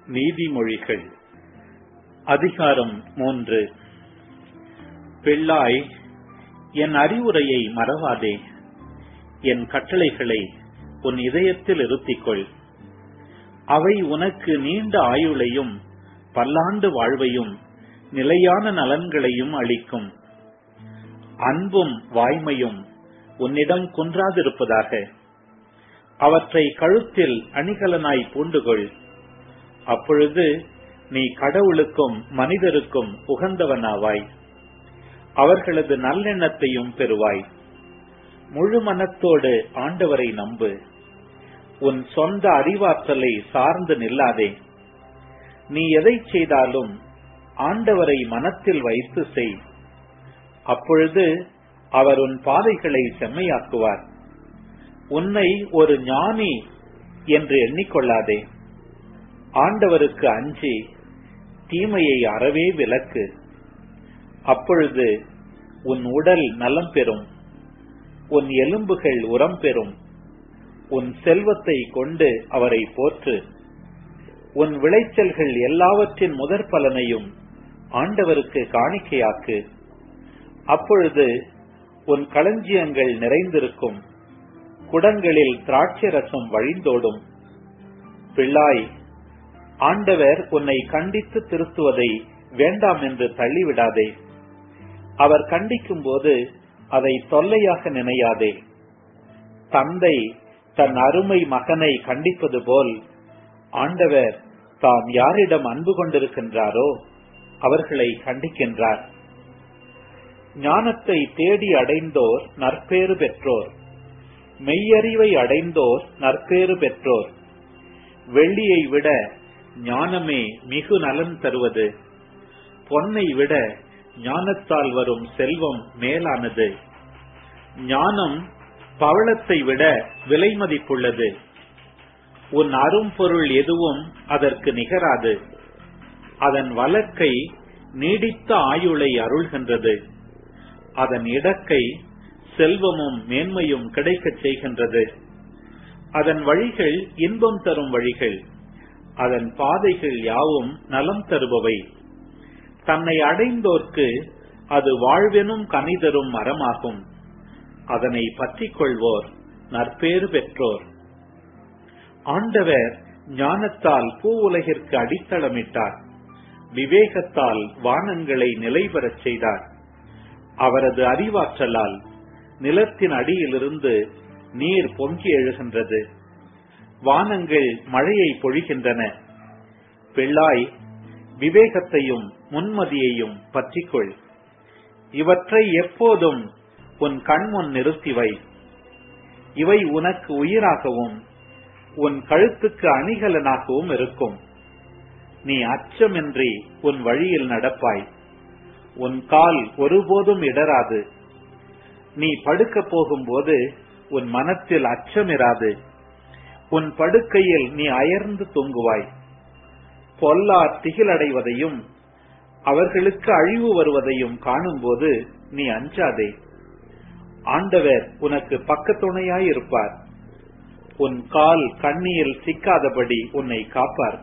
நீதிமொழிகள் அதிகாரம் மூன்று பிள்ளாய் என் அறிவுரையை மறவாதே என் கட்டளைகளை உன் இதயத்தில் இருத்திக்கொள் அவை உனக்கு நீண்ட ஆயுளையும் பல்லாண்டு வாழ்வையும் நிலையான நலன்களையும் அளிக்கும் அன்பும் வாய்மையும் உன்னிடம் குன்றாதிருப்பதாக அவற்றை கழுத்தில் அணிகலனாய் பூண்டுகொள் அப்பொழுது நீ கடவுளுக்கும் மனிதருக்கும் உகந்தவனாவாய் அவர்களது நல்லெண்ணத்தையும் பெறுவாய் முழு மனத்தோடு ஆண்டவரை நம்பு உன் சொந்த அறிவாற்றலை சார்ந்து நில்லாதே நீ எதை செய்தாலும் ஆண்டவரை மனத்தில் வைத்து செய் அப்பொழுது அவர் உன் பாதைகளை செம்மையாக்குவார் உன்னை ஒரு ஞானி என்று எண்ணிக்கொள்ளாதே ஆண்டவருக்கு அஞ்சி தீமையை அறவே விலக்கு அப்பொழுது உன் உடல் நலம் பெறும் உன் எலும்புகள் உரம் பெறும் உன் செல்வத்தை கொண்டு அவரை போற்று உன் விளைச்சல்கள் எல்லாவற்றின் முதற் பலனையும் ஆண்டவருக்கு காணிக்கையாக்கு அப்பொழுது உன் களஞ்சியங்கள் நிறைந்திருக்கும் குடங்களில் திராட்சை ரசம் வழிந்தோடும் பிள்ளாய் ஆண்டவர் உன்னை கண்டித்து திருத்துவதை வேண்டாம் என்று தள்ளிவிடாதே அவர் கண்டிக்கும் போது அதை தொல்லையாக நினையாதே தந்தை தன் அருமை மகனை கண்டிப்பது போல் ஆண்டவர் தாம் யாரிடம் அன்பு கொண்டிருக்கின்றாரோ அவர்களை கண்டிக்கின்றார் ஞானத்தை தேடி அடைந்தோர் நற்பேறு பெற்றோர் மெய்யறிவை அடைந்தோர் நற்பேறு பெற்றோர் வெள்ளியை விட ஞானமே மிகு நலன் தருவது பொன்னை விட ஞானத்தால் வரும் செல்வம் மேலானது ஞானம் பவளத்தை விட விலை மதிப்புள்ளது உன் அரும்பொருள் எதுவும் அதற்கு நிகராது அதன் வழக்கை நீடித்த ஆயுளை அருள்கின்றது அதன் இடக்கை செல்வமும் மேன்மையும் கிடைக்கச் செய்கின்றது அதன் வழிகள் இன்பம் தரும் வழிகள் அதன் பாதைகள் யாவும் நலம் தருபவை தன்னை அடைந்தோர்க்கு அது வாழ்வெனும் கனிதரும் மரமாகும் அதனை பற்றிக் கொள்வோர் நற்பேறு பெற்றோர் ஆண்டவர் ஞானத்தால் பூ உலகிற்கு அடித்தளமிட்டார் விவேகத்தால் வானங்களை நிலைபெறச் செய்தார் அவரது அறிவாற்றலால் நிலத்தின் அடியிலிருந்து நீர் பொங்கி எழுகின்றது வானங்கள் மழையை பொழிகின்றன பிள்ளாய் விவேகத்தையும் முன்மதியையும் பற்றிக்கொள் இவற்றை எப்போதும் உன் கண்முன் நிறுத்திவை இவை உனக்கு உயிராகவும் உன் கழுத்துக்கு அணிகலனாகவும் இருக்கும் நீ அச்சமின்றி உன் வழியில் நடப்பாய் உன் கால் ஒருபோதும் இடராது நீ படுக்க போகும்போது உன் மனத்தில் அச்சமிராது உன் படுக்கையில் நீ அயர்ந்து தூங்குவாய் பொல்லார் திகிலடைவதையும் அவர்களுக்கு அழிவு வருவதையும் காணும்போது நீ அஞ்சாதே ஆண்டவர் உனக்கு பக்கத்துணையாய் இருப்பார் உன் கால் கண்ணியில் சிக்காதபடி உன்னை காப்பார்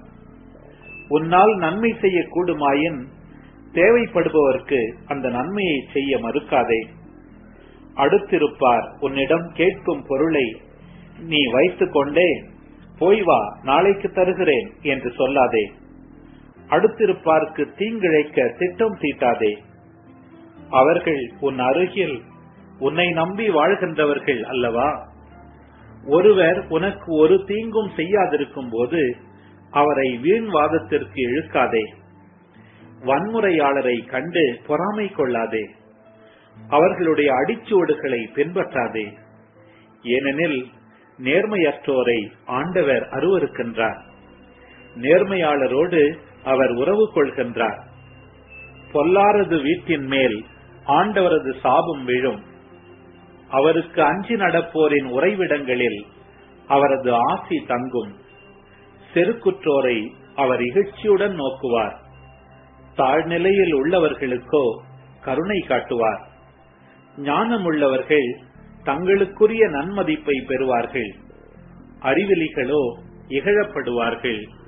உன்னால் நன்மை செய்யக்கூடுமாயின் தேவைப்படுபவர்க்கு அந்த நன்மையை செய்ய மறுக்காதே அடுத்திருப்பார் உன்னிடம் கேட்கும் பொருளை நீ வைத்துக் கொண்டே போய் வா நாளைக்கு தருகிறேன் என்று சொல்லாதே அடுத்திருப்பார்க்கு தீங்கிழைக்க திட்டம் தீட்டாதே அவர்கள் உன் அருகில் உன்னை நம்பி வாழ்கின்றவர்கள் அல்லவா ஒருவர் உனக்கு ஒரு தீங்கும் செய்யாதிருக்கும் போது அவரை வீண் வாதத்திற்கு இழுக்காதே வன்முறையாளரை கண்டு பொறாமை கொள்ளாதே அவர்களுடைய அடிச்சுவடுகளை பின்பற்றாதே ஏனெனில் நேர்மையற்றோரை ஆண்டவர் அருவருக்கின்றார் நேர்மையாளரோடு அவர் உறவு கொள்கின்றார் பொல்லாரது வீட்டின் மேல் ஆண்டவரது சாபம் விழும் அவருக்கு அஞ்சி நடப்போரின் உறைவிடங்களில் அவரது ஆசி தங்கும் செருக்குற்றோரை அவர் இகழ்ச்சியுடன் நோக்குவார் தாழ்நிலையில் உள்ளவர்களுக்கோ கருணை காட்டுவார் ஞானமுள்ளவர்கள் தங்களுக்குரிய நன்மதிப்பை பெறுவார்கள் அறிவிலிகளோ இகழப்படுவார்கள்